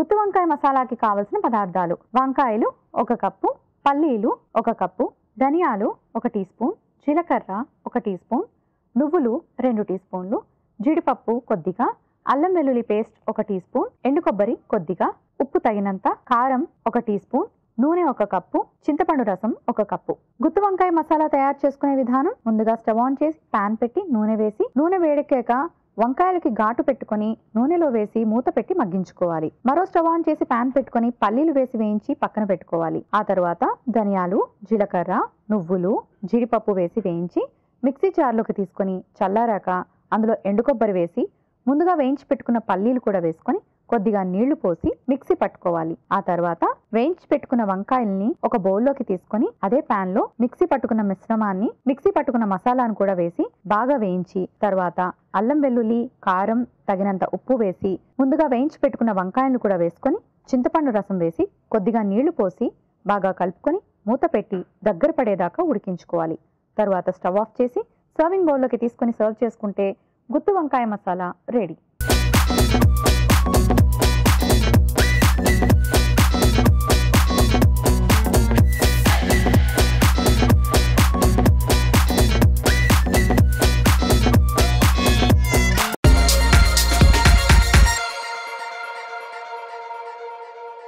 గుత్తి వంకాయ మసాలాకి కావలసిన పదార్థాలు వంకాయలు ఒక కప్పు పల్లీలు ఒక కప్పు ధనియాలు ఒక టీ స్పూన్ జీలకర్ర ఒక టీ స్పూన్ నువ్వులు రెండు టీ స్పూన్లు జీడిపప్పు కొద్దిగా అల్లం వెల్లుల్లి పేస్ట్ ఒక టీ స్పూన్ ఎండు కొబ్బరి కొద్దిగా ఉప్పు తగినంత కారం ఒక టీ స్పూన్ నూనె ఒక కప్పు చింతపండు రసం ఒక కప్పు గుత్తి వంకాయ మసాలా తయారు చేసుకునే విధానం ముందుగా స్టవ్ ఆన్ చేసి పాన్ పెట్టి నూనె వేసి నూనె వేడెక్కాక వంకాయలకి ఘాటు పెట్టుకొని నూనెలో వేసి మూత పెట్టి మగ్గించుకోవాలి మరో స్టవ్ ఆన్ చేసి పాన్ పెట్టుకొని పల్లీలు వేసి వేయించి పక్కన పెట్టుకోవాలి ఆ తర్వాత ధనియాలు జీలకర్ర నువ్వులు జీడిపప్పు వేసి వేయించి మిక్సీ జార్లోకి తీసుకొని చల్లారాక అందులో ఎండు కొబ్బరి వేసి ముందుగా వేయించి పెట్టుకున్న పల్లీలు కూడా వేసుకొని కొద్దిగా నీళ్లు పోసి మిక్సీ పట్టుకోవాలి ఆ తర్వాత వేయించి పెట్టుకున్న వంకాయల్ని ఒక బౌల్లోకి తీసుకొని అదే పాన్ లో మిక్సీ పట్టుకున్న మిశ్రమాన్ని మిక్సీ పట్టుకున్న మసాలాను కూడా వేసి బాగా వేయించి తర్వాత అల్లం వెల్లుల్లి కారం తగినంత ఉప్పు వేసి ముందుగా వేయించి పెట్టుకున్న వంకాయలను కూడా వేసుకొని చింతపండు రసం వేసి కొద్దిగా నీళ్లు పోసి బాగా కలుపుకొని మూత పెట్టి దగ్గర పడేదాకా ఉడికించుకోవాలి తర్వాత స్టవ్ ఆఫ్ చేసి సర్వింగ్ బౌల్లోకి తీసుకొని సర్వ్ చేసుకుంటే గుత్తి వంకాయ మసాలా రెడీ